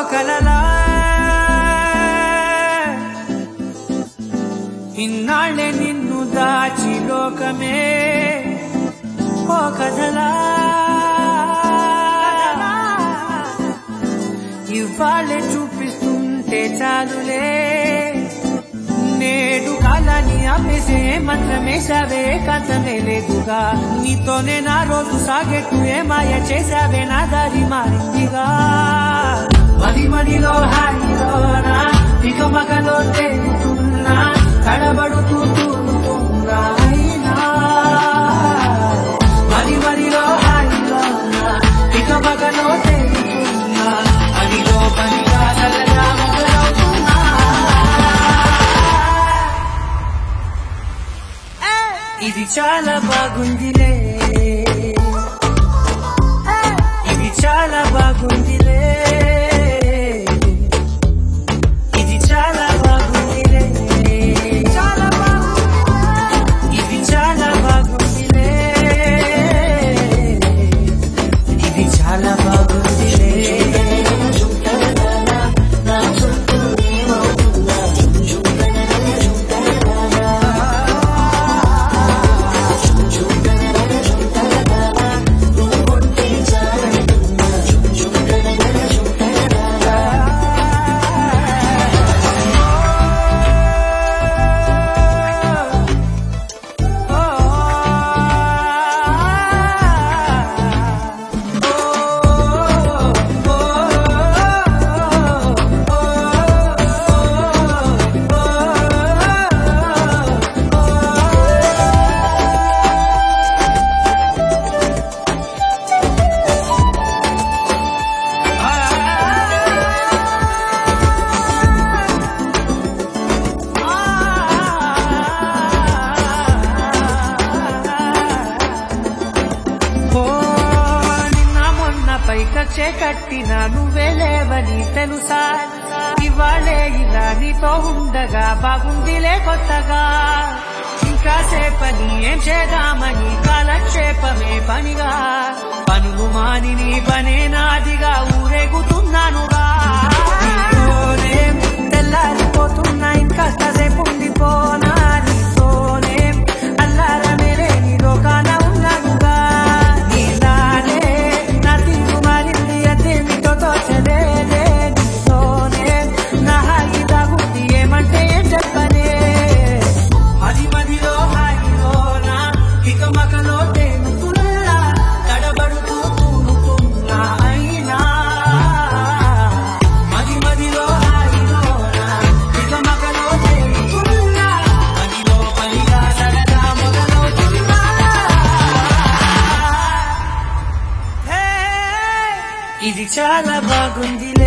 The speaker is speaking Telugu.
కలలా ఇన్నాళ్ళే నిన్ను దాచి లోకమే ఓ కథలా ఇవాళ్ళే చూపిస్తుంటే చాలులే నేడు కాలాన్ని ఆపేసే మంత్రమేశావే కథమే లేదుగా నీతోనే నా రోజు సాగెట్టు ఏ మాయ చేశావే నా దారి మారిందిగా మది మదిలో హాయిలోనా ఇక మగలో తేలుతున్నా తడబడుతూ తూలుతున్నా అయినా మది మదిలో హాయిలోనా ఇక మగలో తేలుతున్నా అదిలో పనిగా కలగా మొదలవుతున్నా ఇది చాలా బాగుందిలే ఇది చాలా బాగుందిలే ఇది చాలా బాగుందిలే చాలా బాగుంది ఇది చాలా బాగుందిలే ఇది చాలా బాగుందిలే ఓ నిన్న మొన్న పైకచ్చే కట్టిన నువ్వే లేవని తెలుసా ఇవాళే ఇలా నీతో ఉండగా బాగుందిలే కొత్తగా ఇంకా సేపని ఏం చేద్దామని కాలక్షేపమే పనిగా పనులు మాని నీ పనే నాదిగా ఊరేగుతున్నానుగా నీతోనే తెల్లారిపోతున్నా ఇంకా కాసేపు ఉండిపోనా నీతోనే అల్లారమే లేని లోకాన ఉన్నానుగా నీలానే నా తీరు మారింది అదేమిటో తోచలేదే నీతోనే నా హాయి దాగుంది ఏమంటే ఏం చెప్పనే మది మదిలో హాయిలోనా ఇక మకలో తేలుతున్నా తడబడుతూ తూలుతున్నా అయినా మది మదిలో హాయిలోనా ఇక మకలో తేలుతున్నా మదిలో పనిగా సరదా మొదలవుతున్నా హే, ఇది చాలా బాగుందిలే